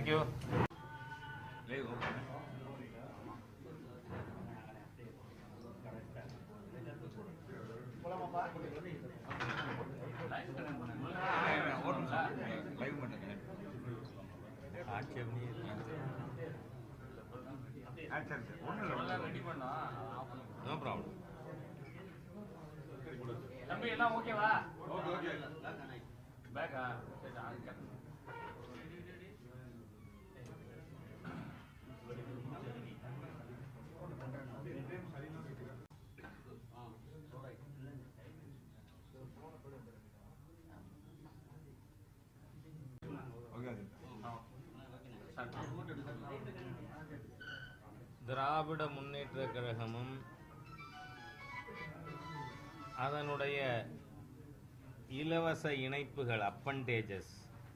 Thank you no problem தம்பி எல்லாம் ஓகேவா பேக்கா சரி, அது கட்டு. திராவிட முன்னேற்ற கழகமும் அதனுடைய இலவச இணைப்புகள் அப்பண்டேஜஸ்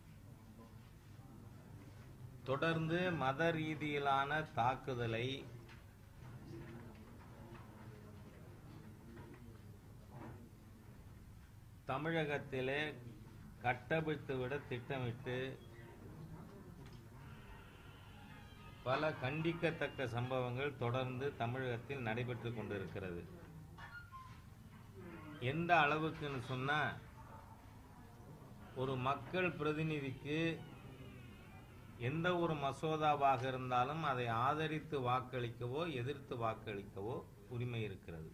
தொடர்ந்து மத ரீதியிலான தாக்குதலை தமிழகத்திலே கட்டவிழ்த்துவிட திட்டமிட்டு பல கண்டிக்கத்தக்க சம்பவங்கள் தொடர்ந்து தமிழகத்தில் நடைபெற்று கொண்டிருக்கிறது எந்த அளவுக்குன்னு சொன்னா ஒரு மக்கள் பிரதிநிதிக்கு எந்த ஒரு மசோதாவாக இருந்தாலும் அதை ஆதரித்து வாக்களிக்கவோ எதிர்த்து வாக்களிக்கவோ உரிமை இருக்கிறது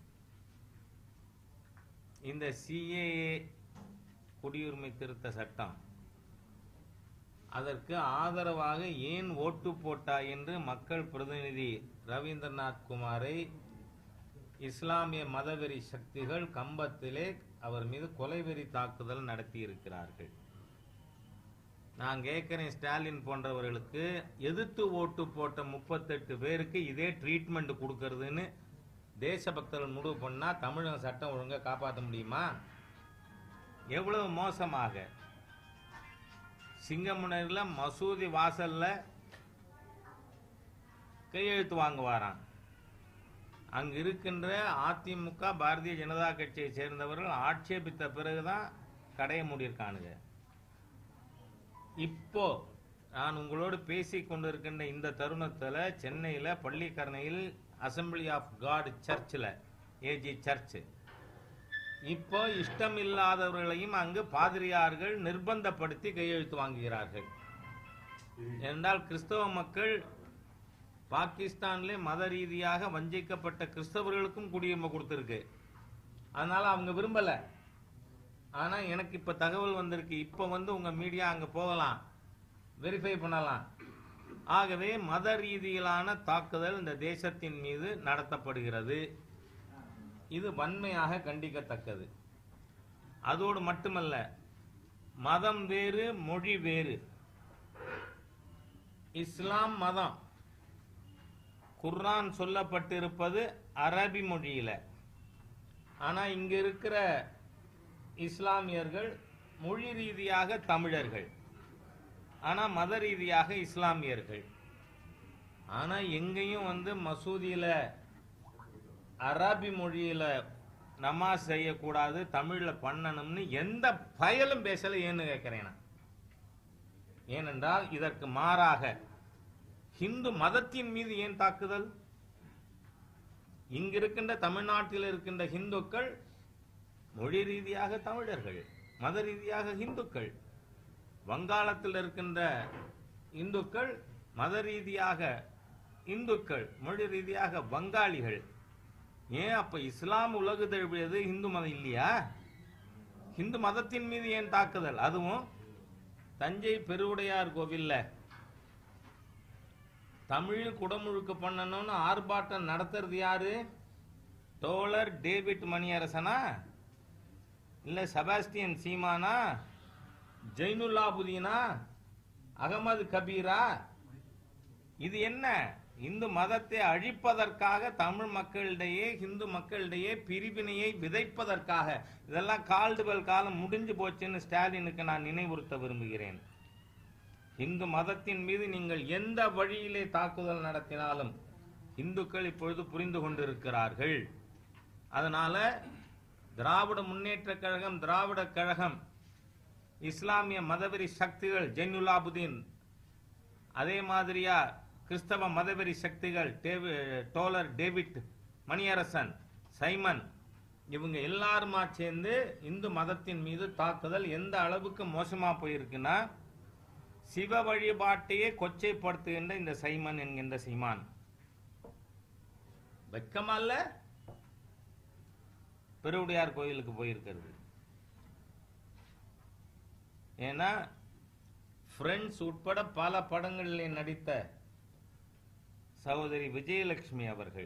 இந்த சிஏஏ குடியுரிமை திருத்த சட்டம் அதற்கு ஆதரவாக ஏன் ஓட்டு போட்டாய் என்று மக்கள் பிரதிநிதி ரவீந்திரநாத் குமாரை இஸ்லாமிய மதவெறி சக்திகள் கம்பத்திலே அவர் மீது கொலைவெறி தாக்குதல் நடத்தி இருக்கிறார்கள் நான் கேட்கிறேன் ஸ்டாலின் போன்றவர்களுக்கு எதிர்த்து ஓட்டு போட்ட முப்பத்தெட்டு பேருக்கு இதே ட்ரீட்மெண்ட் கொடுக்கறதுன்னு தேசபக்தர்கள் முடிவு பண்ணா தமிழக சட்டம் ஒழுங்கா காப்பாற்ற முடியுமா எவ்வளவு மோசமாக சிங்கமுனரில் மசூதி வாசல்ல கையெழுத்து வாங்குவாராம் அங்க இருக்கின்ற அதிமுக பாரதிய ஜனதா கட்சியை சேர்ந்தவர்கள் ஆட்சேபித்த பிறகுதான் கடையை மூடியிருக்கானுங்க இப்போ நான் உங்களோடு பேசிக் கொண்டிருக்கின்ற இந்த தருணத்துல சென்னையில பள்ளிக்கரணையில் அசம்பிளி ஆஃப் காட் சர்ச்சில் ஏஜி சர்ச் இப்போ இஷ்டம் இல்லாதவர்களையும் அங்கு பாதிரியார்கள் நிர்பந்தப்படுத்தி கையெழுத்து வாங்குகிறார்கள் என்றால் கிறிஸ்தவ மக்கள் பாகிஸ்தான்ல மத ரீதியாக வஞ்சிக்கப்பட்ட கிறிஸ்தவர்களுக்கும் குடியுரிமை கொடுத்திருக்கு அதனால அவங்க விரும்பல ஆனா எனக்கு இப்ப தகவல் வந்திருக்கு இப்ப வந்து உங்க மீடியா அங்க போகலாம் வெரிஃபை பண்ணலாம் ஆகவே மத ரீதியிலான தாக்குதல் இந்த தேசத்தின் மீது நடத்தப்படுகிறது இது வன்மையாக கண்டிக்கத்தக்கது அதோடு மட்டுமல்ல மதம் வேறு மொழி வேறு இஸ்லாம் மதம் குர்ஆன் சொல்லப்பட்டிருப்பது அரபி மொழியில ஆனா இங்க இருக்கிற இஸ்லாமியர்கள் மொழி ரீதியாக தமிழர்கள் ஆனா மத ரீதியாக இஸ்லாமியர்கள் ஆனா எங்கேயும் வந்து மசூதியில அரபி மொழியில நமாஸ் செய்யக்கூடாது தமிழ்ல பண்ணணும்னு எந்த பயலும் பேசல ஏன்னு கேட்கிறேன் நான். ஏனென்றால் இதற்கு மாறாக ஹிந்து மதத்தின் மீது ஏன் தாக்குதல் இங்க இருக்கின்ற தமிழ்நாட்டில் இருக்கின்ற ஹிந்துக்கள் மொழி ரீதியாக தமிழர்கள் மத ரீதியாக ஹிந்துக்கள் வங்காளத்தில் இருக்கின்ற இந்துக்கள் மத ரீதியாக இந்துக்கள் மொழி ரீதியாக வங்காளிகள் ஏன் அப்ப இஸ்லாம் உலகு தழுவியது இந்து மதம் இல்லையா இந்து மதத்தின் மீது ஏன் தாக்குதல் அதுவும் தஞ்சை பெருவுடையார் கோவில்ல தமிழ் குடமுழுக்கு பண்ணணும்னு ஆர்ப்பாட்டம் நடத்துறது யாரு தோழர் டேவிட் மணியரசனா இல்ல செபாஸ்டியன் சீமானா ஜெயினுல்லாபுதீனா அகமது கபீரா இது என்ன இந்து மதத்தை அழிப்பதற்காக தமிழ் மக்களிடையே இந்து மக்களிடையே பிரிவினையை விதைப்பதற்காக இதெல்லாம் கால்டுவெல் காலம் முடிஞ்சு போச்சுன்னு ஸ்டாலினுக்கு நான் நினைவுறுத்த விரும்புகிறேன் இந்து மதத்தின் மீது நீங்கள் எந்த வழியிலே தாக்குதல் நடத்தினாலும் இந்துக்கள் இப்பொழுது புரிந்து கொண்டிருக்கிறார்கள் அதனால திராவிட முன்னேற்ற கழகம் திராவிட கழகம் இஸ்லாமிய மதவெறி சக்திகள் ஜெயினுலாபுதீன் அதே மாதிரியா கிறிஸ்தவ மதவெறி சக்திகள் டேவி டோலர் டேவிட் மணியரசன் சைமன் இவங்க எல்லாருமா சேர்ந்து இந்து மதத்தின் மீது தாக்குதல் எந்த அளவுக்கு மோசமா போயிருக்குன்னா சிவ வழிபாட்டையே கொச்சைப்படுத்துகின்ற இந்த சைமன் என்கின்ற சீமான் வெக்கமா இல்ல பெருவுடையார் கோயிலுக்கு போயிருக்கிறது ஏன்னா ஃப்ரெண்ட்ஸ் உட்பட பல படங்களில் நடித்த சகோதரி விஜயலட்சுமி அவர்கள்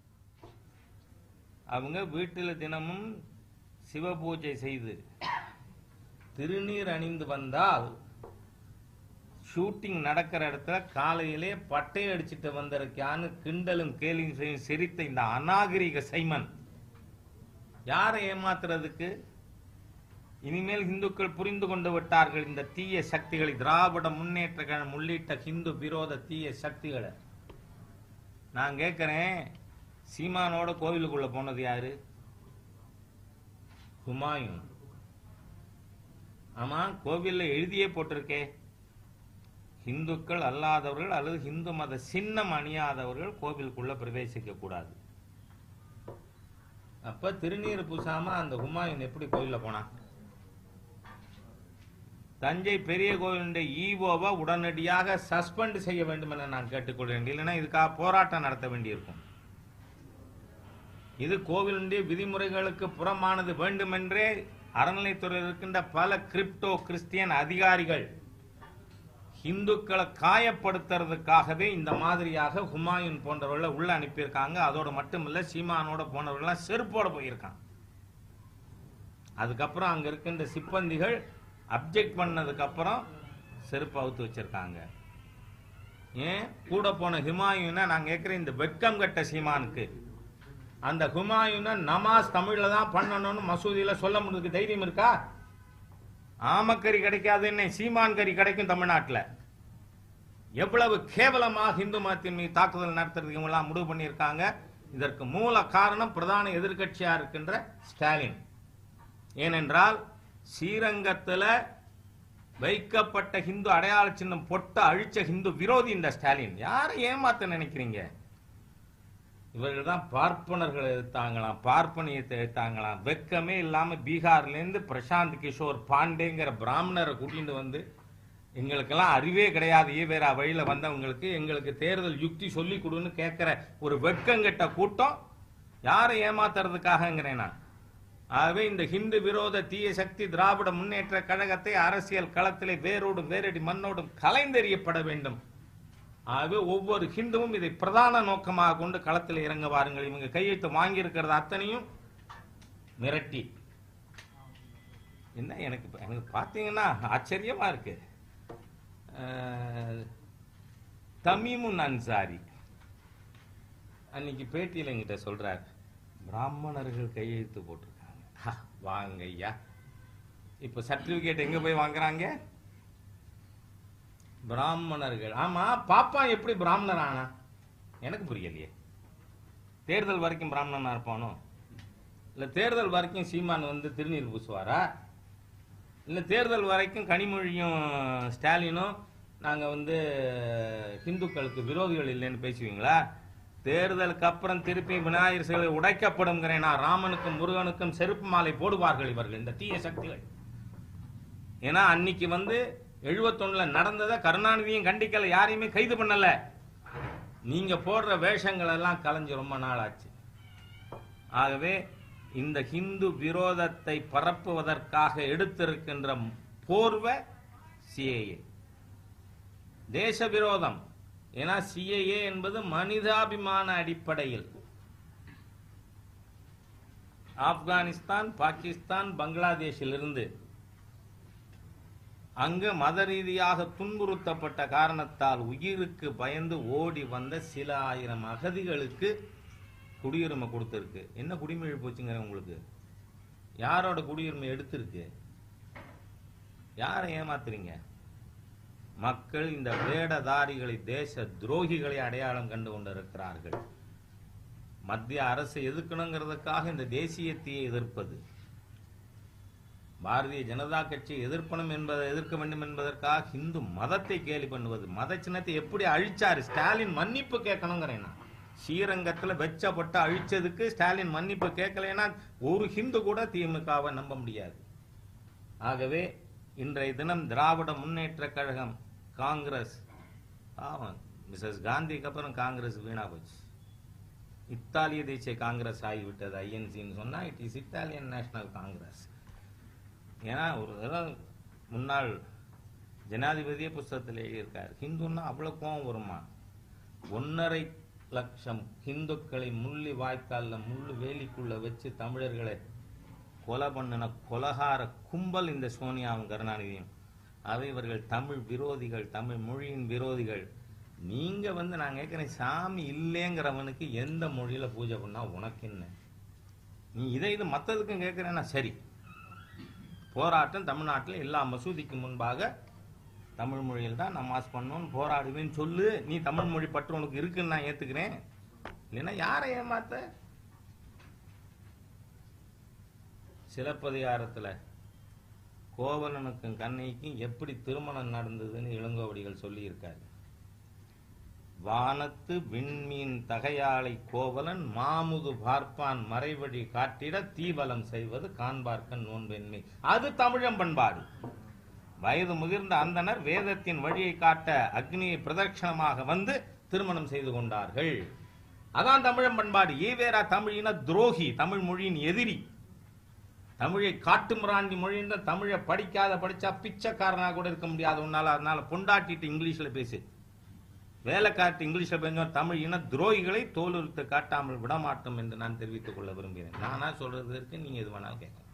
அவங்க வீட்டில் தினமும் சிவபூஜை செய்து திருநீர் அணிந்து வந்தால் ஷூட்டிங் நடக்கிற இடத்துல காலையிலே பட்டை அடிச்சிட்டு வந்திருக்கான்னு கிண்டலும் கேலியும் செய்யும் சிரித்த இந்த அநாகரிக சைமன் யாரை ஏமாத்துறதுக்கு இனிமேல் இந்துக்கள் புரிந்து கொண்டு விட்டார்கள் இந்த தீய சக்திகளை திராவிட முன்னேற்ற கழகம் உள்ளிட்ட ஹிந்து விரோத தீய சக்திகளை நான் கேட்கிறேன் சீமானோட கோவிலுக்குள்ள போனது யாரு ஹுமாயூன் ஆமா கோவில்ல எழுதியே போட்டிருக்கே இந்துக்கள் அல்லாதவர்கள் அல்லது இந்து மத சின்னம் அணியாதவர்கள் கோவிலுக்குள்ள பிரவேசிக்க கூடாது அப்ப திருநீர் பூசாம அந்த ஹுமாயூன் எப்படி கோவில்ல போனான் தஞ்சை பெரிய கோவிலுடைய ஈவோவை உடனடியாக சஸ்பெண்ட் செய்ய வேண்டும் என நான் கேட்டுக்கொள்கிறேன் இல்லைன்னா இதுக்காக போராட்டம் நடத்த வேண்டியிருக்கும் இது கோவிலுடைய விதிமுறைகளுக்கு புறமானது வேண்டுமென்றே அறநிலைத்துறையில் இருக்கின்ற பல கிரிப்டோ கிறிஸ்டியன் அதிகாரிகள் இந்துக்களை காயப்படுத்துறதுக்காகவே இந்த மாதிரியாக ஹுமாயூன் போன்றவர்களை உள்ள அனுப்பியிருக்காங்க அதோட மட்டும் இல்ல சீமானோட போனவர்கள்லாம் செருப்போட போயிருக்காங்க அதுக்கப்புறம் அங்க இருக்கின்ற சிப்பந்திகள் அப்ஜெக்ட் பண்ணதுக்கு அப்புறம் செருப்பு அவுத்து வச்சிருக்காங்க ஏன் கூட போன ஹுமாயூனை நான் கேட்கிறேன் இந்த வெட்கம் கட்ட சீமானுக்கு அந்த ஹுமாயூனை நமாஸ் தமிழ்ல தான் பண்ணணும்னு மசூதியில சொல்ல முடியுது தைரியம் இருக்கா ஆமக்கறி கிடைக்காதுன்னு சீமான் கறி கிடைக்கும் தமிழ்நாட்டுல எவ்வளவு கேவலமாக இந்து மதத்தின் மீது தாக்குதல் நடத்துறதுக்கு இவங்க எல்லாம் முடிவு பண்ணியிருக்காங்க இதற்கு மூல காரணம் பிரதான எதிர்க்கட்சியா இருக்கின்ற ஸ்டாலின் ஏனென்றால் ஸ்ரீரங்கத்துல வைக்கப்பட்ட ஹிந்து அடையாள சின்னம் பொட்ட அழிச்ச ஹிந்து விரோதி இந்த ஸ்டாலின் யாரை ஏமாத்த நினைக்கிறீங்க இவர்கள் தான் பார்ப்பனர்கள் எதிர்த்தாங்களாம் பார்ப்பனியத்தை எதிர்த்தாங்களாம் வெக்கமே இல்லாம பீகார்ல இருந்து பிரசாந்த் கிஷோர் பாண்டேங்கிற பிராமணரை கூட்டிட்டு வந்து எங்களுக்கெல்லாம் அறிவே கிடையாது ஈவேரா வழியில வந்தவங்களுக்கு எங்களுக்கு தேர்தல் யுக்தி சொல்லி கொடுன்னு கேட்கிற ஒரு வெட்கங்கெட்ட கூட்டம் யாரை ஏமாத்துறதுக்காகங்கிறேன் நான் ஆகவே இந்த ஹிந்து விரோத தீய சக்தி திராவிட முன்னேற்ற கழகத்தை அரசியல் களத்திலே வேரோடும் வேரடி மண்ணோடும் கலைந்தெறியப்பட வேண்டும் ஆகவே ஒவ்வொரு ஹிந்துவும் இதை பிரதான நோக்கமாக கொண்டு களத்தில் இறங்க வாருங்கள் இவங்க கையெழுத்து வாங்கி இருக்கிறது அத்தனையும் மிரட்டி என்ன எனக்கு இப்ப- எனக்கு பார்த்தீங்கன்னா ஆச்சரியமா இருக்கு அஹ், தமீமுன் அன்சாரி அன்னைக்கு பேட்டியில் என்கிட்ட சொல்றார் பிராமணர்கள் கையெழுத்து போட்டிருக்காங்க ஹா, வாங்க ஐயா இப்ப சர்டிபிகேட் எங்க போய் வாங்குறாங்க பிராமணர்கள் ஆமா பாப்பா எப்படி பிராமணர் ஆனா எனக்கு புரியலையே தேர்தல் வரைக்கும் பிராமணனா இருப்பானோ இல்ல தேர்தல் வரைக்கும் சீமான் வந்து திருநீர் பூசுவாரா இல்ல தேர்தல் வரைக்கும் கனிமொழியும் ஸ்டாலினும் நாங்க வந்து ஹிந்துக்களுக்கு விரோதிகள் இல்லைன்னு பேசுவீங்களா தேர்தலுக்கு அப்புறம் திருப்பி விநாயகர் சிலை உடைக்கப்படும்ங்கிறேன் நான் ராமனுக்கும் முருகனுக்கும் செருப்பு மாலை போடுவார்கள் இவர்கள் இந்த தீய சக்திகள் ஏன்னா அன்னைக்கு வந்து எழுபத்தொன்னுல நடந்ததை கருணாநிதியும் கண்டிக்கல யாரையுமே கைது பண்ணல நீங்க போடுற வேஷங்கள் எல்லாம் கலைஞ்சு ரொம்ப நாள் ஆச்சு ஆகவே இந்த ஹிந்து விரோதத்தை பரப்புவதற்காக எடுத்திருக்கின்ற போர்வை சிஏஏ தேச விரோதம் ஏன்னா சிஏஏ என்பது மனிதாபிமான அடிப்படையில் ஆப்கானிஸ்தான் பாகிஸ்தான் பங்களாதேஷிலிருந்து அங்கு மத ரீதியாக துன்புறுத்தப்பட்ட காரணத்தால் உயிருக்கு பயந்து ஓடி வந்த சில ஆயிரம் அகதிகளுக்கு குடியுரிமை கொடுத்திருக்கு என்ன குடிமை போச்சுங்கிற உங்களுக்கு யாரோட குடியுரிமை எடுத்திருக்கு யாரை ஏமாத்துறீங்க மக்கள் இந்த வேடதாரிகளை தேச துரோகிகளை அடையாளம் கண்டு கொண்டிருக்கிறார்கள் மத்திய அரசு எதிர்க்கணுங்கிறதுக்காக இந்த தேசியத்தையே எதிர்ப்பது பாரதிய ஜனதா கட்சி எதிர்ப்பணும் என்பதை எதிர்க்க வேண்டும் என்பதற்காக இந்து மதத்தை கேலி பண்ணுவது மத சின்னத்தை எப்படி அழிச்சாரு ஸ்டாலின் மன்னிப்பு கேட்கணுங்கிறேன் நான் ஸ்ரீரங்கத்துல வெச்சப்பட்டு அழிச்சதுக்கு ஸ்டாலின் மன்னிப்பு கேட்கலைன்னா ஒரு ஹிந்து கூட திமுகவை நம்ப முடியாது ஆகவே இன்றைய தினம் திராவிட முன்னேற்ற கழகம் காங்கிரஸ் பாவம் மிஸ்ஸஸ் காந்திக்கு அப்புறம் காங்கிரஸ் வீணா போச்சு இத்தாலிய தேசிய காங்கிரஸ் ஆகிவிட்டது ஐஎன்சின்னு சொன்னா it is Italian national Congress ஏன்னா ஒரு தடவை முன்னாள் ஜனாதிபதியே புஸ்தகத்தில் எழுதியிருக்கார் ஹிந்துன்னா அவ்வளோ கோவம் வருமா ஒன்னரை லட்சம் ஹிந்துக்களை முள்ளி வாய்க்காலில் முள்ளு வேலிக்குள்ள வச்சு தமிழர்களை கொலை பண்ணின கொலகார கும்பல் இந்த சோனியாவும் கருணாநிதியும் அவை இவர்கள் தமிழ் விரோதிகள் தமிழ் மொழியின் விரோதிகள் நீங்க வந்து நான் கேட்கிறேன் சாமி இல்லைங்கிறவனுக்கு எந்த மொழியில பூஜை பண்ணா உனக்கு என்ன நீ இதை இது மற்றதுக்கும் கேட்கிறேன்னா சரி போராட்டம் தமிழ்நாட்டில் எல்லா மசூதிக்கு முன்பாக தமிழ் மொழியில் தான் நமாஸ் பண்ணணும்னு போராடுவேன்னு சொல்லு நீ தமிழ் மொழி பற்று உனக்கு இருக்குன்னு நான் ஏத்துக்கிறேன் இல்லைன்னா யாரை ஏமாத்த சிலப்பதிகாரத்துல கோவலனுக்கும் கண்ணைக்கும் எப்படி திருமணம் நடந்ததுன்னு இளங்கோவடிகள் சொல்லியிருக்காரு வானத்து விண்மீன் தகையாளை கோவலன் மாமுது பார்ப்பான் மறைவழி காட்டிட தீவலம் செய்வது காண்பார்க்கன் நோன்பெண்மை அது தமிழம் பண்பாடு வயது முதிர்ந்த அந்தனர் வேதத்தின் வழியை காட்ட அக்னியை பிரதட்சணமாக வந்து திருமணம் செய்து கொண்டார்கள் அதான் தமிழம் பண்பாடு ஈவேரா தமிழின துரோகி தமிழ் மொழியின் எதிரி தமிழை காட்டு மிராண்டி மொழின்ற தமிழை படிக்காத படிச்சா பிச்சைக்காரனா கூட இருக்க முடியாது உன்னால அதனால பொண்டாட்டிட்டு இங்கிலீஷ்ல பேசு வேலைக்காட்டு இங்கிலீஷ்ல பேசும் தமிழ் இன துரோகிகளை தோலுரித்து காட்டாமல் விடமாட்டோம் என்று நான் தெரிவித்துக் கொள்ள விரும்புகிறேன் நானா சொல்றதற்கு நீங்க எது வேணாலும் கேட்கலாம்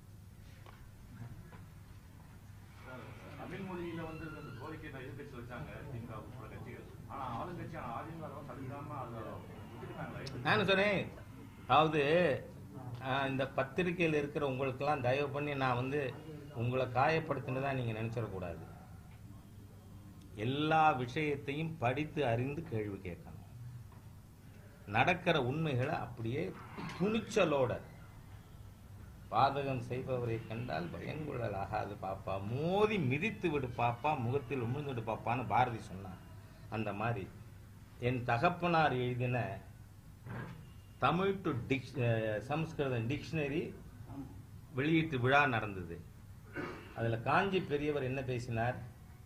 தமிழ் மொழியில வந்து இந்த கோரிக்கை தான் எதிர்கட்சி வச்சாங்க திமுக உட்பட கட்சிகள் ஆனா ஆளுங்கட்சியான அதிமுக அதெல்லாம் தடுக்காம அதை விட்டுட்டாங்களே நான் சொன்னேன் அதாவது ஆஹ், இந்த பத்திரிக்கையில் இருக்கிற உங்களுக்கெல்லாம் தயவு பண்ணி நான் வந்து உங்களை காயப்படுத்தினதா நீங்க நினைச்சிடக்கூடாது எல்லா விஷயத்தையும் படித்து அறிந்து கேள்வி கேட்கணும் நடக்கிற உண்மைகளை அப்படியே துணிச்சலோட பாதகம் செய்பவரை கண்டால் பயங்குழல் ஆகாது பாப்பா மோதி மிதித்து விடு பாப்பா முகத்தில் உமிழ்ந்து விடு பாப்பான்னு பாரதி சொன்னார் அந்த மாதிரி என் தகப்பனார் எழுதின தமிழ் டு டிக்ஷ் சம்ஸ்கிருதம் டிக்ஷனரி வெளியீட்டு விழா நடந்தது அதுல காஞ்சி பெரியவர் என்ன பேசினார்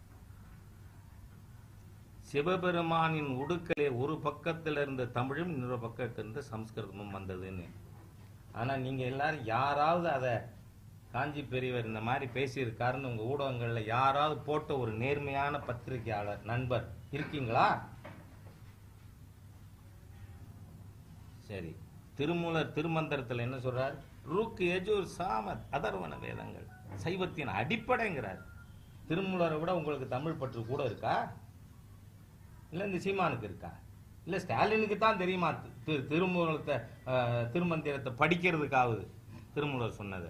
சிவபெருமானின் உடுக்கலே ஒரு பக்கத்தில் இருந்த தமிழும் இன்னொரு பக்கத்திலிருந்து சம்ஸ்கிருதமும் வந்ததுன்னு ஆனா நீங்க எல்லாரும் யாராவது அதை காஞ்சி பெரியவர் இந்த மாதிரி பேசியிருக்காருன்னு உங்க ஊடகங்கள்ல யாராவது போட்ட ஒரு நேர்மையான பத்திரிகையாளர் நண்பர் இருக்கீங்களா சரி திருமூலர் திருமந்திரத்துல என்ன சொல்றார் ருக்கு எஜூர் சாமத் அதர்வன வேதங்கள் சைவத்தின் அடிப்படைங்கிறார் திருமூலரை விட உங்களுக்கு தமிழ் பற்று கூட இருக்கா இல்ல இந்த சீமானுக்கு இருக்கா இல்ல ஸ்டாலினுக்கு தான் தெரியுமா தி- திருமூலத்தை அஹ், திருமந்திரத்தை படிக்கிறதுக்காவது திருமூலர் சொன்னது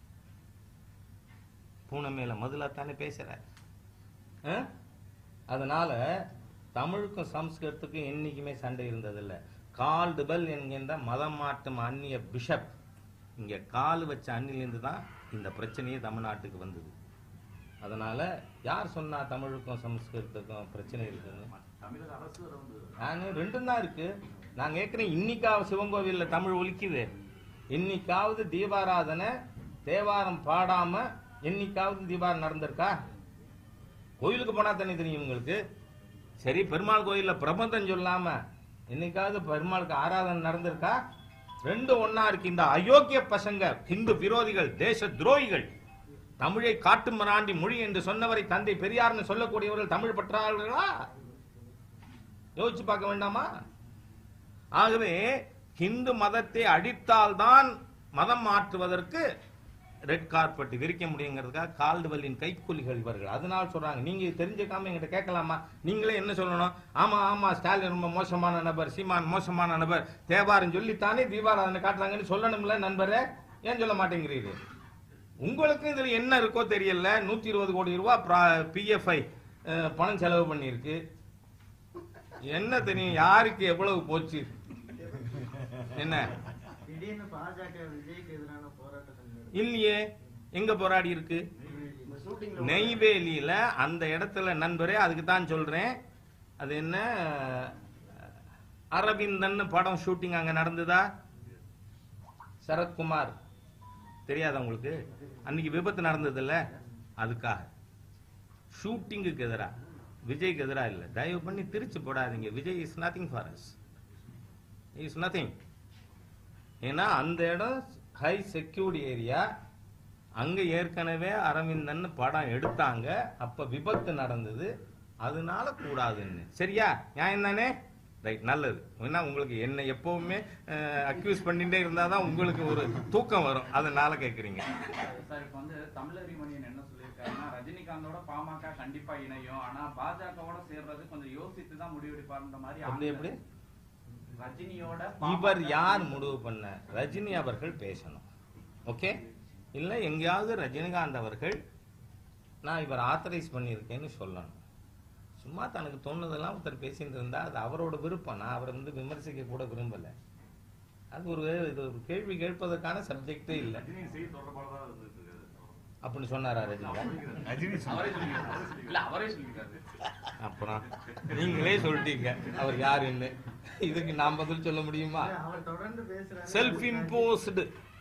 பூனை மேல மதுலாத்தானே பேசுற அஹ்? அதனால தமிழுக்கும் சம்ஸ்கிருதத்துக்கும் என்னைக்குமே சண்டை இருந்ததில்ல கால்டு பெல் என்கின்ற மதம் மாட்டும் அந்நிய பிஷப் இங்க கால் வச்ச அண்ணிலிருந்து தான் இந்த பிரச்சனையே தமிழ்நாட்டுக்கு வந்தது அதனால யார் சொன்னா தமிழுக்கும் சம்ஸ்கிருதத்துக்கும் பிரச்சனை இருக்குன்னு தமிழக அரசு அதை வந்து நான் ரெண்டும் தான் இருக்கு நான் கேட்கிறேன் இன்னைக்காவது சிவங்கோவில்ல தமிழ் ஒலிக்குது இன்னைக்காவது தீபாராதனை தேவாரம் பாடாம என்னைக்காவது தீபாரம் நடந்திருக்கா கோயிலுக்கு போனா தானே தெரியும் உங்களுக்கு சரி பெருமாள் கோயில்ல பிரபந்தம் சொல்லாம என்னைக்காவது பெருமாளுக்கு ஆராதனை நடந்திருக்கா ரெண்டு ஒண்ணா இருக்கு இந்த அயோக்கிய பசங்க ஹிந்து விரோதிகள் தேச துரோகிகள் தமிழை காட்டு மராண்டி மொழி என்று சொன்னவரை தந்தை பெரியார்னு சொல்லக்கூடியவர்கள் தமிழ் பற்றாளர்களா யோசிச்சு பார்க்க வேண்டாமா ஆகவே ஹிந்து மதத்தை அழித்தால்தான் மதம் மாற்றுவதற்கு ரெட் கார்பெட் விரிக்க முடியுங்கிறதுக்காக கால்டுவெல்லின் கைக்கூலிகள் இவர்கள் அதனால சொல்றாங்க நீங்க இது தெரிஞ்சுக்காம எங்கிட்ட கேட்கலாமா நீங்களே என்ன சொல்லணும் ஆமா ஆமா ஸ்டாலின் ரொம்ப மோசமான நபர் சீமான் மோசமான நபர் தேவாரம் சொல்லித்தானே தீபாராதனை காட்டுறாங்கன்னு சொல்லணும்ல நண்பரே ஏன் சொல்ல மாட்டேங்கிறீரு உங்களுக்கு இதுல என்ன இருக்கோ தெரியல நூத்தி இருபது கோடி ரூபாய் பிஎஃப்ஐ பணம் செலவு பண்ணியிருக்கு என்ன தெரியும் யாருக்கு எவ்வளவு போச்சு என்ன திடீர்னு பாஜக விஜய்க்கு எதிரான போராட்டத்தில் இல்லையே எங்க போராடி இருக்கு நெய்வேலியில அந்த இடத்துல நண்பரே அதுக்கு தான் சொல்றேன் அது என்ன அரவிந்தன் படம் ஷூட்டிங் அங்க நடந்ததா சரத்குமார் தெரியாதா உங்களுக்கு அன்னைக்கு விபத்து நடந்ததுல்ல அதுக்காக ஷூட்டிங்குக்கு எதிரா விஜய்க்கு எதிரா இல்ல தயவு பண்ணி திருச்சி போடாதீங்க Vijay is nothing for us is nothing ஏன்னா அந்த இடம் ஹை செக்யூர்ட் ஏரியா அங்க ஏற்கனவே அரவிந்தன் படம் எடுத்தாங்க அப்ப விபத்து நடந்தது அதனால கூடாதுன்னு சரியா நியாயம் தானே ரைட் நல்லது ஏன்னா உங்களுக்கு என்ன எப்பவுமே அக்யூஸ் பண்ணிட்டே இருந்தாதான் உங்களுக்கு ஒரு தூக்கம் வரும் அதனால கேக்குறீங்க சார் இப்ப வந்து தமிழறி மணியன் என்ன சொல்லியிருக்காருன்னா ரஜினிகாந்தோட பாமக கண்டிப்பா இணையும் ஆனா பாஜகவோட சேர்றது கொஞ்சம் யோசித்து தான் முடிவெடுப்பாருன்ற மாதிரி எப்படி எப்படி ரஜினியோட இவர் பாமக யார் முடிவு பண்ண ரஜினி அவர்கள் பேசணும் ஓகே இல்ல எங்கேயாவது ரஜினிகாந்த் அவர்கள் நான் இவர் ஆத்தரைஸ் பண்ணியிருக்கேன்னு சொல்லணும் சும்மா தனக்கு தோணுதெல்லாம் ஒருத்தர் பேசிட்டு இருந்தா அது அவரோட விருப்பம் நான் அவரை வந்து விமர்சிக்க கூட விரும்பல அது ஒரு இது ஒரு கேள்வி கேட்பதற்கான சப்ஜெக்டே இல்லை ரஜினியின் செய்தி தொடர்பாக தான் இருந்துட்டு இருக்காரு. அப்படின்னு சொன்னாரா ரஜினிகாந்த் ரஜினி அவரே சொல்லியிருக்காரு இல்ல அவரே சொல்லியிருக்காரு அப்புறம் நீங்களே சொல்லிட்டீங்க அவர் யாருன்னு இதுக்கு நான் பதில் சொல்ல முடியுமா அவர் தொடர்ந்து பேசுறாரு செல்ஃப் இம்போஸ்டு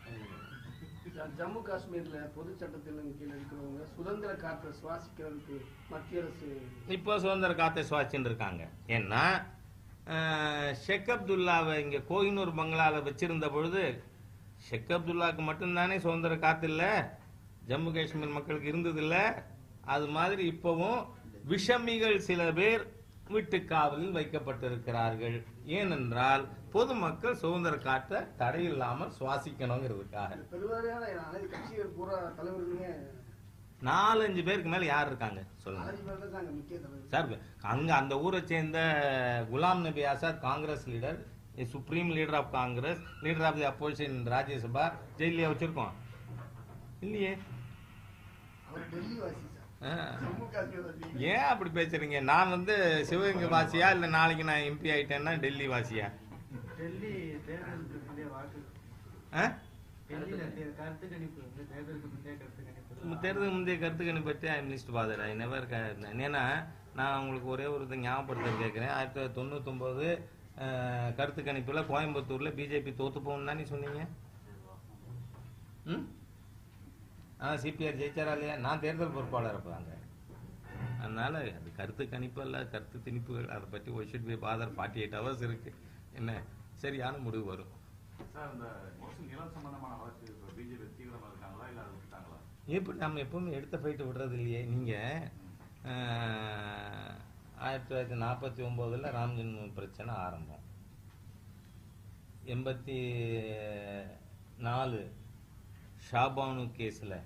ஜம்மு காஷ்மீர்ல பொது சட்டத்தின் கீழ் இருக்கிறவங்க சுதந்திர காற்றை சுவாசிக்கிறதுக்கு மத்திய அரசு இப்போ சுதந்திர காத்தை சுவாச்சின்னு இருக்காங்க ஏன்னா அஹ், ஷெக் அப்துல்லாவை இங்க கோஹினூர் பங்களால வச்சிருந்த பொழுது ஷெக் அப்துல்லாவுக்கு மட்டும்தானே சுதந்திர காத்து இல்ல ஜம்மு காஷ்மீர் மக்களுக்கு இருந்தது இல்ல அது மாதிரி இப்பவும் விஷமிகள் சில பேர் வீட்டு காவலில் வைக்கப்பட்டிருக்கிறார்கள் ஏனென்றால் பொதுமக்கள் சுதந்திர காற்றை தடையில்லாமல் சுவாசிக்கணுங்கிறதுக்காக பெருவாரியான அனைத்து கட்சிகள் பூரா தலைவர்களுமே நாலஞ்சு பேருக்கு மேல யார் இருக்காங்க சொல்லுங்க நாலஞ்சு பேர் தான் அங்க முக்கிய தலைவர் சார் அங்க அந்த ஊரை சேர்ந்த Ghulam Nabi Azad Congress leader supreme leader of Congress leader of the opposition Rajya Sabha ஜெயிலியா வச்சிருக்கோம் இல்லையே அவர் டெல்லி வாசி ஆ. சார் ஜம்மு காஷ்மீர் வாசி ஏன் அப்படி பேசுறீங்க நான் வந்து சிவகங்கை வாசியா இல்ல நாளைக்கு நான் எம்பி ஆயிட்டேன்னா டெல்லி வாசியா டெல்லி தேர்தலுக்கு முந்தைய வாக்கு ஆ? டெல்லியில தே- கருத்து கணிப்பு வந்து தேர்தலுக்கு முந்தைய கருத்து கணிப்பு தேர்தல் முந்தைய கருத்து கணிப்பு பற்றி ஐ மினிஸ்ட் ஃபாதர் ஐ நெவர் ஏன்னா நான் உங்களுக்கு ஒரே ஒரு இதை ஞாபகப்படுத்த கேட்குறேன் ஆயிரத்தி தொள்ளாயிரத்தி தொண்ணூத்தொம்பது கருத்து கணிப்பில் கோயம்புத்தூரில் பிஜேபி தோத்து போகணும் தானே சொன்னீங்க ம் ஆ சிபிஆர் ஜெயிச்சாரா இல்லையா நான் தேர்தல் பொறுப்பாளர் அப்போ அங்கே அதனால அது கருத்து கணிப்பு அல்ல கருத்து திணிப்புகள் அதை பற்றி why should be father forty eight hours இருக்கு என்ன சரியான முடிவு வரும் சார் இந்த முஸ்லிம் நிலம் சம்பந்தமான வழக்கு பிஜேபி தீவிரமா இருக்காங்களா இல்ல அதை விட்டுட்டாங்களா எப்படி நம்ம எப்பவுமே எடுத்த ஃபைட்டு விடுறது இல்லையே நீங்கள் ஆயிரத்தி தொள்ளாயிரத்தி நாற்பத்தி ஒம்போதில் ராம் ஜென்ம பிரச்சனை ஆரம்பம் எண்பத்தி நாலு ஷாபானு கேஸில்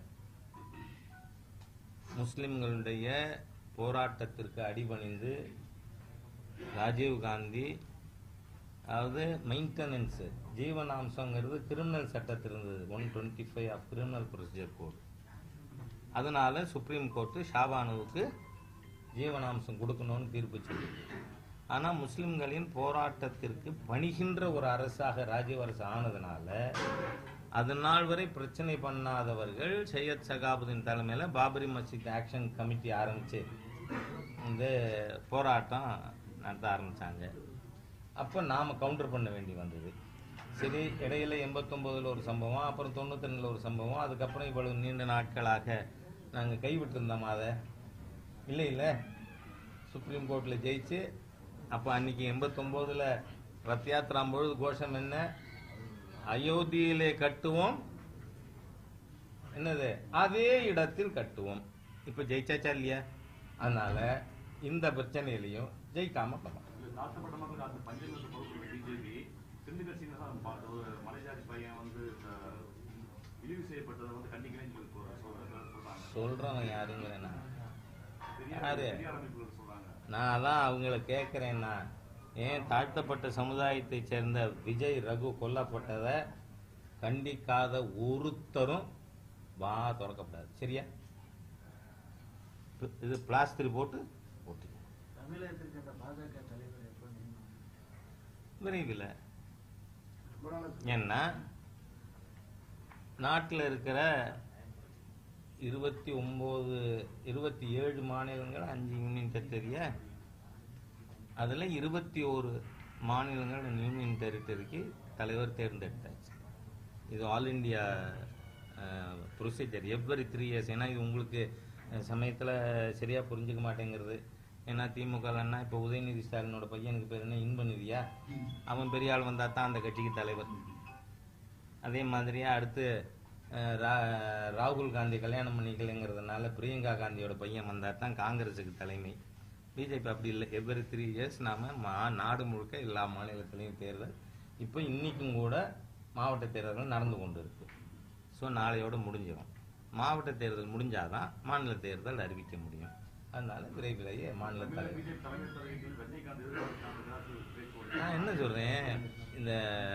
முஸ்லிம்களுடைய போராட்டத்திற்கு அடிபணிந்து ராஜீவ் காந்தி அதாவது மெயின்டெனன்ஸு ஜீவனாம்சங்கிறது கிரிமினல் சட்டத்தில் இருந்தது one twenty five of criminal procedure code அதனால சுப்ரீம் கோர்ட்டு ஷாபானுவுக்கு ஜீவனாம்சம் கொடுக்கணும்னு தீர்ப்பு சொல்லிது ஆனால் முஸ்லிம்களின் போராட்டத்திற்கு பணிகின்ற ஒரு அரசாக ராஜீவ் அரசு ஆனதுனால அது நாள் வரை பிரச்சனை பண்ணாதவர்கள் சையத் சகாபுதீன் தலைமையில் பாபரி மஸ்ஜித் ஆக்ஷன் கமிட்டி ஆரம்பிச்சு இந்த போராட்டம் நடத்த ஆரம்பிச்சாங்க அப்போ நாம் கவுண்டர் பண்ண வேண்டி வந்தது சரி இடையில எண்பத்தொம்போதில் ஒரு சம்பவம் அப்புறம் தொண்ணூத்தொன்னில் ஒரு சம்பவம் அதுக்கப்புறம் இவ்வளவு நீண்ட நாட்களாக நாங்கள் கைவிட்டிருந்தோம் அதை இல்லை இல்லை சுப்ரீம் கோர்ட்டில் ஜெயிச்சு அப்போ அன்னைக்கு எண்பத்தொம்போதில் ரத் யாத்திராம் பொழுது கோஷம் என்ன அயோத்தியிலே கட்டுவோம் என்னது அதே இடத்தில் கட்டுவோம் இப்போ ஜெயிச்சாச்சா இல்லையா அதனால இந்த பிரச்சனையிலையும் ஜெயிக்காம பண்ணலாம் இல்ல தாழ்த்தப்பட்ட மக்களுக்கு அந்த பஞ்சங்களுக்கு பொறுப்பு பிஜேபி திண்டுக்கல் சீனிவாசன் பா- ஒரு மலைஜாதி பையன் வந்து இந்த இழிவு செய்யப்பட்டதை வந்து கண்டிக்கிறேன்னு சொல்லி சொல்ற- சொல்ற- சொல்றாங்க சொல்றவன் யாருங்கிறேன் நான் பெரியார் யாரு? பெரியார் அமைப்புகள் சொல்றாங்க நான் அதான் அவங்கள கேட்குறேன்னா ஏன் தாழ்த்தப்பட்ட சமுதாயத்தைச் சேர்ந்த விஜய் ரகு கொல்லப்பட்டதை கண்டிக்காத ஒருத்தரும் வா திறக்கப்படாது சரியா பி- இது பிளாஸ்டர் போட்டு ஓட்டு தமிழகத்திற்கு அந்த பாஜக தலைவர் எப்போ நியமனம்? விரைவில் ரொம்ப நாளா ஏன்னா நாட்டில் இருக்கிற இருபத்தி ஒம்பது இருபத்தி ஏழு மாநிலங்கள் அஞ்சு யூனியன் டெரிட்டரியா அதில் இருபத்தி ஒரு மாநிலங்கள் யூனியன் டெரிட்டரிக்கு தலைவர் தேர்ந்தெடுத்தாச்சு இது all India procedure every three years ஏன்னா இது உங்களுக்கு சமயத்தில் சரியாக புரிஞ்சுக்க மாட்டேங்கிறது ஏன்னா திமுகலன்னா இப்போ உதயநிதி ஸ்டாலினோட பையனுக்கு பேர் என்ன இன்பநிதியா அவன் பெரிய ஆள் வந்தால் தான் அந்த கட்சிக்கு தலைவர் அதே மாதிரியே அடுத்து அஹ், ரா- ராகுல் காந்தி கல்யாணம் பண்ணிக்கலைங்கிறதுனால பிரியங்கா காந்தியோட பையன் வந்தால் தான் காங்கிரஸுக்கு தலைமை பிஜேபி அப்படி இல்லை எவ்வரி த்ரீ இயர்ஸ் நாம் மா நாடு முழுக்க எல்லா மாநிலத்திலையும் தேர்தல் இப்போ இன்றைக்கும் கூட மாவட்ட தேர்தல்கள் நடந்து கொண்டு இருக்கு ஸோ நாளையோட முடிஞ்சிடும் மாவட்ட தேர்தல் முடிஞ்சாதான் மாநில தேர்தல் அறிவிக்க முடியும் அதனால விரைவிலேயே மாநில தலைவர் பிஜேபி தலைமை தலைவர்கள் ரஜினிகாந்த் எதிர்பார்க்கிறாங்க பேச்சு நான் என்ன சொல்றேன் இந்த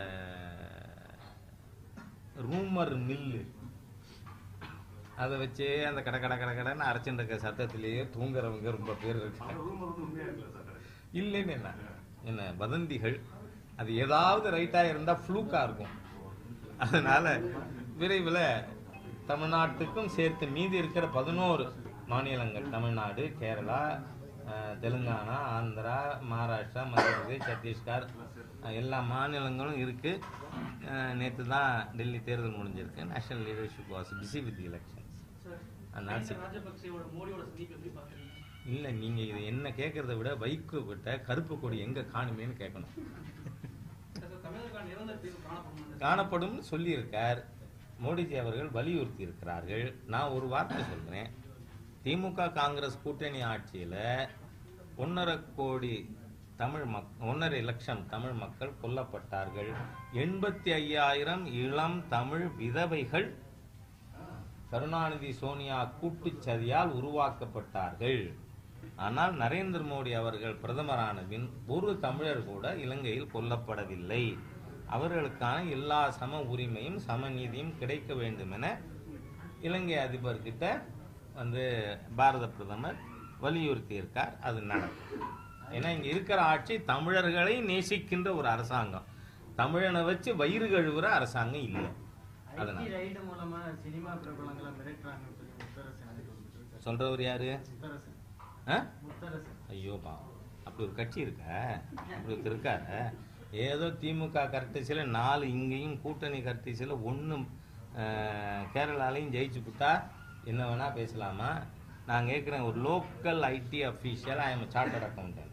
ரூமர் மில்லு அதை வச்சே அந்த கட கட கட கடன்னு அரைச்சுட்டு இருக்க சத்தத்திலேயே தூங்குறவங்க ரொம்ப பேர் அந்த இருக்காங்க ரூமர் வந்து உண்மையா இருக்குல்ல சார் இல்லைன்னு என்ன என்ன வதந்திகள் அது ஏதாவது ரைட்டா இருந்தா ஃப்ளூக்கா இருக்கும் அதனால விரைவில் தமிழ்நாட்டுக்கும் சேர்த்து மீதி இருக்கிற பதினோரு மாநிலங்கள் தமிழ்நாடு கேரளா அஹ், தெலுங்கானா ஆந்திரா மகாராஷ்டிரா மத்திய பிரதேஷ் சத்தீஸ்கர் அஹ், எல்லா மாநிலங்களும் இருக்கு நேற்று தான் டெல்லி தேர்தல் முடிஞ்சிருக்கு national leadership was busy with elections அதனால சரி. ராஜபக்சேவோட மோடியோட சந்திப்பு எப்படி பாக்குறீங்க இல்லை நீங்க இது என்ன கேட்கறத விட வைகோ விட்ட கருப்பு கொடி எங்க காணுமேன்னு கேட்கணும் தமிழக நிரந்தர தீர்வு காணப்படும் காணப்படும்னு சொல்லியிருக்கார் மோடிஜி அவர்கள் வலியுறுத்தி இருக்கிறார்கள் நான் ஒரு வார்த்தை சொல்றேன் திமுக காங்கிரஸ் கூட்டணி ஆட்சியில ஒன்றரை கோடி தமிழ் மக் ஒன்றரை லட்சம் தமிழ் மக்கள் கொல்லப்பட்டார்கள் எண்பத்தி ஐயாயிரம் இளம் தமிழ் விதவைகள் கருணாநிதி சோனியா கூட்டுச் சதியால் உருவாக்கப்பட்டார்கள் ஆனால் நரேந்திர மோடி அவர்கள் பிரதமரான பின் ஒரு தமிழர் கூட இலங்கையில் கொல்லப்படவில்லை அவர்களுக்கான எல்லா சம உரிமையும் சமநீதியும் கிடைக்க வேண்டும் என இலங்கை அதிபர்கிட்ட வந்து பாரத பிரதமர் வலியுறுத்தி இருக்கார் அது நடக்கும் ஏன்னா இங்க இருக்கிற ஆட்சி தமிழர்களை நேசிக்கின்ற ஒரு அரசாங்கம் தமிழனை வச்சு வயிறு கழுவுற அரசாங்கம் இல்லை அதனால ஐடி ரைடு மூலமா சினிமா பிரபலங்களை மிரட்டுறாங்கன்னு சொல்லி முத்தரசன் சொல்றவர் யாரு முத்தரசன் ஆ? முத்தரசன் ஐயோ பாவம் அப்படி ஒரு கட்சி இருக்கா அப்படி ஒருத்தர் இருக்காரு ஏதோ திமுக கர்த்தசில நாலு இங்கேயும் கூட்டணி கர்த்தசில ஒன்றும் கேரளாலையும் ஜெயிச்சு விட்டா என்ன வேணா பேசலாமா நான் கேட்குறேன் ஒரு local IT official I am chartered accountant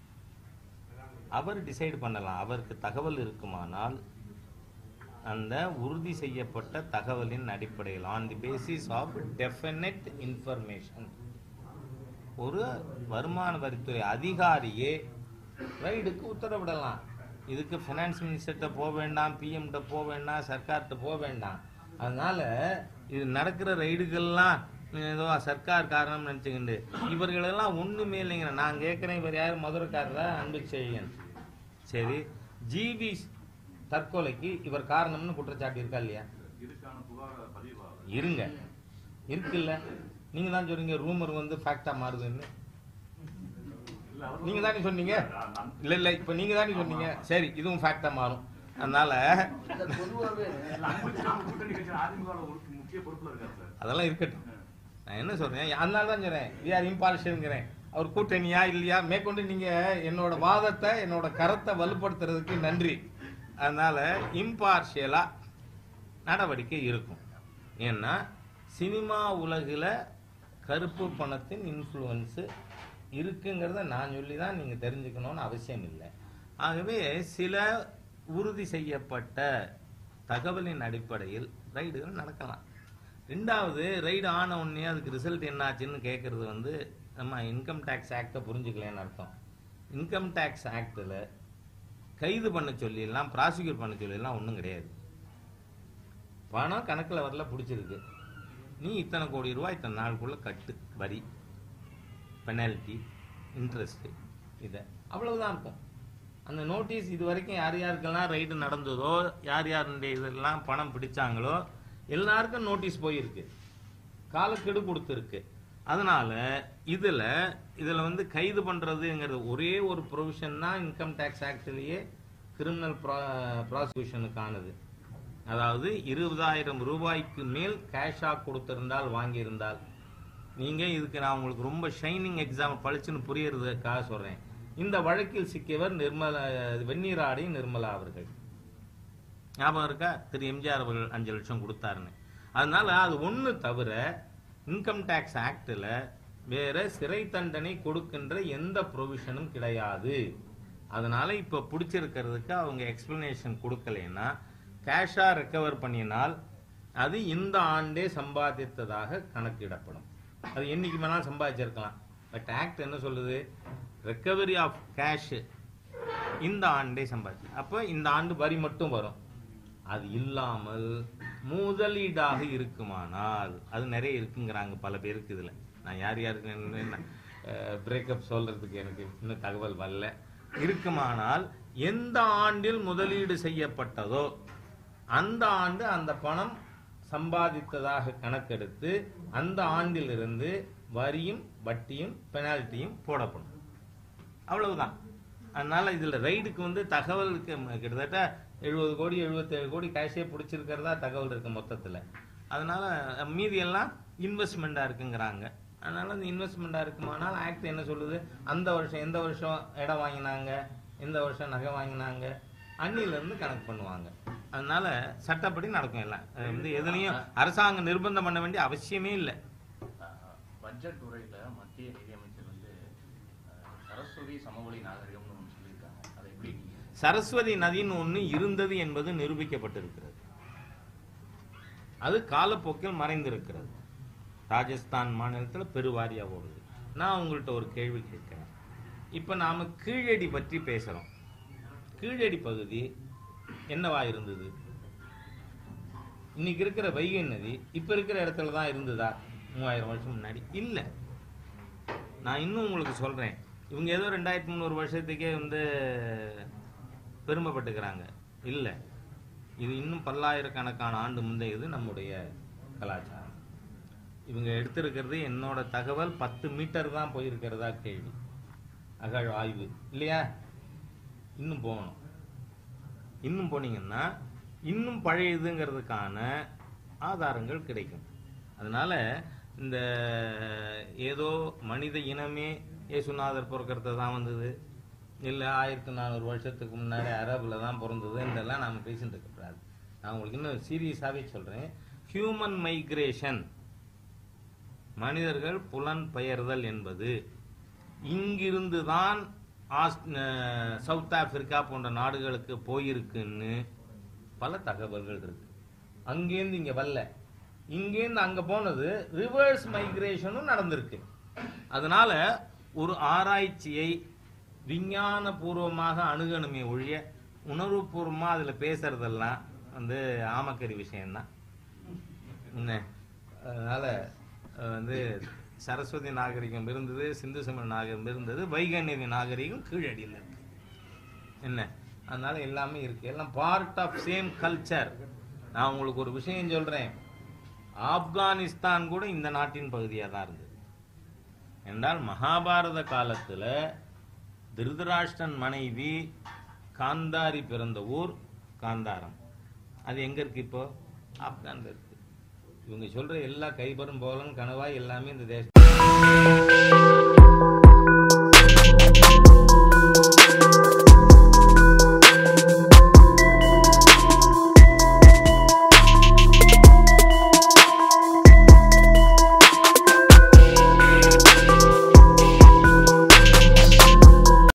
அவர் டிசைட் பண்ணலாம் அவருக்கு தகவல் இருக்குமானால் அந்த உறுதி செய்யப்பட்ட தகவலின் அடிப்படையில் on the basis of definite information ஒரு வருமான வரித்துறை அதிகாரியே ரைடுக்கு உத்தரவிடலாம் இதுக்கு ஃபினான்ஸ் மினிஸ்டர்கிட்ட போக வேண்டாம் பிஎம்கிட்ட போக வேண்டாம் சர்க்கார்கிட்ட போக வேண்டாம் அதனால இது நடக்கிற ரைடுகள்லாம் ஏதோ சர்க்கார் காரணம் நினச்சிக்கிண்டு இவர்களெல்லாம் ஒன்றுமே இல்லைங்கிற நான் கேட்குறேன் இவர் யார் மதுரைக்காரரா அன்பு செய்யன் சரி ஜிவி தற்கொலைக்கு இவர் காரணம்னு குற்றச்சாட்டு இருக்கா இல்லையா இதுக்கான புகார் பதிவாகுது இருங்க இருக்குல்ல நீங்க தான் சொல்றீங்க ரூமர் வந்து ஃபேக்டா மாறுதுன்னு இல்ல அவர் நீங்க தானே சொன்னீங்க நான் நான் இல்ல இல்ல இப்ப நீங்க தானே சொன்னீங்க சரி இதுவும் ஃபேக்டா மாறும் அதனால பொதுவாகவே அன்புச்சாமி கூட்டணி கட்சி அதிமுக ல ஒரு முக்கிய பொறுப்புல இருக்காரு சார் அதெல்லாம் இருக்கட்டும் நான் என்ன சொல்றேன் அதனால தான் சொல்றேன் வி ஆர் இம்பார்ஷனுங்கிறேன் அவர் கூட்டணியா இல்லையா மேற்கொண்டு நீங்க என்னோட வாதத்தை என்னோட கருத்தை வலுப்படுத்துறதுக்கு நன்றி அதனால இம்பார்ஷியலா நடவடிக்கை இருக்கும் ஏன்னா சினிமா உலகில் கருப்பு பணத்தின் இன்ஃப்ளூயன்ஸு இருக்குங்கிறத நான் சொல்லி தான் நீங்கள் தெரிஞ்சுக்கணும்னு அவசியம் இல்லை ஆகவே சில உறுதி செய்யப்பட்ட தகவலின் அடிப்படையில் ரைடுகள் நடக்கலாம் ரெண்டாவது ரைடு ஆன உடனே அதுக்கு ரிசல்ட் என்னாச்சுன்னு கேட்குறது வந்து நம்ம இன்கம் டேக்ஸ் ஆக்டை புரிஞ்சுக்கலன்னு அர்த்தம் இன்கம் டேக்ஸ் ஆக்டில் கைது பண்ண சொல்லிடலாம் ப்ராசிக்யூட் பண்ண சொல்லிடலாம் ஒன்றும் கிடையாது பணம் கணக்கில் வரல பிடிச்சிருக்கு நீ இத்தனை கோடி ரூபாய் இத்தனை நாளுக்குள்ள கட்டு வரி பெனால்ட்டி இன்ட்ரெஸ்ட்டு இதை அவ்வளவுதான் இருக்கும் அந்த நோட்டீஸ் இது வரைக்கும் யார் யாருக்கெல்லாம் ரைடு நடந்ததோ யார் யாருடைய இதெல்லாம் பணம் பிடிச்சாங்களோ எல்லாருக்கும் நோட்டீஸ் போயிருக்கு காலக்கெடு கொடுத்துருக்கு அதனால இதுல இதுல வந்து கைது பண்றதுங்கிறது ஒரே ஒரு ப்ரொவிஷன் தான் இன்கம் டேக்ஸ் ஆக்ட்லயே கிரிமினல் ப்ராசிக்யூஷனுக்கானது அதாவது இருபதாயிரம் ரூபாய்க்கு மேல் கேஷா கொடுத்திருந்தால் வாங்கியிருந்தால் நீங்க இதுக்கு நான் உங்களுக்கு ரொம்ப ஷைனிங் எக்ஸாம் பளிச்சுன்னு புரியறதுக்காக சொல்றேன் இந்த வழக்கில் சிக்கியவர் நிர்மலா வெந்நீராடி நிர்மலா அவர்கள் ஞாபகம் இருக்கா திரு எம்ஜிஆர் அவர்கள் அஞ்சு லட்சம் கொடுத்தாருன்னு அதனால அது ஒண்ணு தவிர இன்கம் டேக்ஸ் ஆக்ட்ல வேற சிறை தண்டனை கொடுக்கின்ற எந்த ப்ரொவிஷனும் கிடையாது அதனால இப்ப பிடிச்சிருக்கிறதுக்கு அவங்க எக்ஸ்பிளனேஷன் கொடுக்கலைன்னா கேஷா ரெக்கவர் பண்ணினால் அது இந்த ஆண்டே சம்பாதித்ததாக கணக்கிடப்படும் அது என்னைக்கு வேணாலும் சம்பாதிச்சிருக்கலாம் பட் ஆக்ட் என்ன சொல்லுது ரெக்கவரி ஆஃப் கேஷ் இந்த ஆண்டே சம்பாதிச்சு அப்ப இந்த ஆண்டு வரி மட்டும் வரும் அது இல்லாமல் முதலீடாக இருக்குமானால் அது நிறைய இருக்குங்கிறாங்க பல பேருக்கு இதுல நான் யார் யாருக்கு பிரேக்கப் சொல்றதுக்கு எனக்கு இன்னும் தகவல் வரல இருக்குமானால் எந்த ஆண்டில் முதலீடு செய்யப்பட்டதோ அந்த ஆண்டு அந்த பணம் சம்பாதித்ததாக கணக்கெடுத்து அந்த ஆண்டிலிருந்து வரியும் வட்டியும் பெனால்ட்டியும் போடப்படும் அவ்வளவுதான் அதனால இதுல ரைடுக்கு வந்து தகவலுக்கு ம- கிட்டத்தட்ட எழுபது கோடி 77 கோடி கேஷே பிடிச்சிருக்கிறதா தகவல் இருக்கு மொத்தத்துல அதனால அஹ், மீதி எல்லாம் இன்வெஸ்ட்மெண்டா இருக்குங்கிறாங்க அதனால அந்த இன்வெஸ்ட்மெண்டா இருக்குமானால் ஆக்ட் என்ன சொல்லுது அந்த வருஷம் எந்த வருஷம் இடம் வாங்கினாங்க எந்த வருஷம் நகை வாங்கினாங்க அன்னில இருந்து கணக்கு பண்ணுவாங்க அதனால சட்டப்படி நடக்கும் எல்லாம் அது வந்து எதுலயும் அரசாங்கம் நிர்பந்தம் பண்ண வேண்டிய அவசியமே இல்லை பட்ஜெட் துறையில மத்திய நிதியமைச்சர் வந்து அஹ், சரஸ்வதி சமவெளி நாகரிகம்னு ஒன்று சொல்லியிருக்காங்க அதை எப்படி நீங்க சரஸ்வதி நதின்னு ஒண்ணு இருந்தது என்பது நிரூபிக்கப்பட்டிருக்கிறது அது காலப்போக்கில் மறைந்திருக்கிறது ராஜஸ்தான் மாநிலத்துல பெருவாரியா ஓடுது நான் உங்கள்ட்ட ஒரு கேள்வி கேட்கிறேன் இப்ப நாம கீழடி பற்றி பேசுறோம் கீழடி பகுதி என்னவா இருந்தது இன்னைக்கு இருக்கிற வைகை நதி இப்ப இருக்கிற இடத்துல தான் இருந்ததா மூவாயிரம் வருஷம் முன்னாடி இல்ல நான் இன்னும் உங்களுக்கு சொல்றேன் இவங்க ஏதோ ரெண்டாயிரத்தி முந்நூறு வருஷத்துக்கே வந்து பெருமைப்பட்டுக்கிறாங்க இல்ல இது இன்னும் பல்லாயிரக்கணக்கான ஆண்டு முந்தையது நம்முடைய கலாச்சாரம் இவங்க எடுத்திருக்கிறது என்னோட தகவல் பத்து மீட்டர் தான் போயிருக்கிறதா கேள்வி அகழ் ஆய்வு இல்லையா இன்னும் போகணும் இன்னும் போனீங்கன்னா இன்னும் பழையதுங்கிறதுக்கான ஆதாரங்கள் கிடைக்கும் அதனால இந்த ஏதோ மனித இனமே இயேசுநாதர் பிறக்கிறது தான் வந்தது இல்லை ஆயிரத்தி நானூறு வருஷத்துக்கு முன்னாடி அரபில் தான் பிறந்தது இதெல்லாம் நாம் பேசிட்டு இருக்கக்கூடாது நான் உங்களுக்கு இன்னும் சீரியஸாகவே சொல்கிறேன் ஹியூமன் மைக்ரேஷன் மனிதர்கள் புலன் பெயர்தல் என்பது இங்கிருந்து தான் ஆஸ் அஹ் சவுத் ஆப்பிரிக்கா போன்ற நாடுகளுக்கு போயிருக்குன்னு பல தகவல்கள் இருக்கு அங்கேருந்து இங்க வரல இங்கேருந்து அங்க போனது ரிவர்ஸ் மைக்ரேஷனும் நடந்திருக்கு அதனால ஒரு ஆராய்ச்சியை விஞ்ஞான பூர்வமாக அணுகணுமே ஒழிய உணர்வுபூர்வமா அதுல பேசுறதெல்லாம் வந்து ஆமக்கறி விஷயம்தான் என்ன அதனால அஹ், வந்து சரஸ்வதி நாகரிகம் இருந்தது சிந்து சமண நாகரிகம் இருந்தது வைகை நதி நாகரிகம் கீழடியில் இருக்கு என்ன அதனால எல்லாமே இருக்கு எல்லாம் பார்ட் ஆஃப் சேம் கல்ச்சர் நான் உங்களுக்கு ஒரு விஷயம் சொல்றேன் ஆப்கானிஸ்தான் கூட இந்த நாட்டின் பகுதியாக தான் இருந்தது என்றால் மகாபாரத காலத்துல திருதராஷ்டிரன் மனைவி காந்தாரி பிறந்த ஊர் காந்தாரம் அது எங்க இருக்கு இப்போ ஆப்கான்ல இருக்கு இவங்க சொல்ற எல்லா கைபரும் போலன் கனவாய் எல்லாமே இந்த தேசம்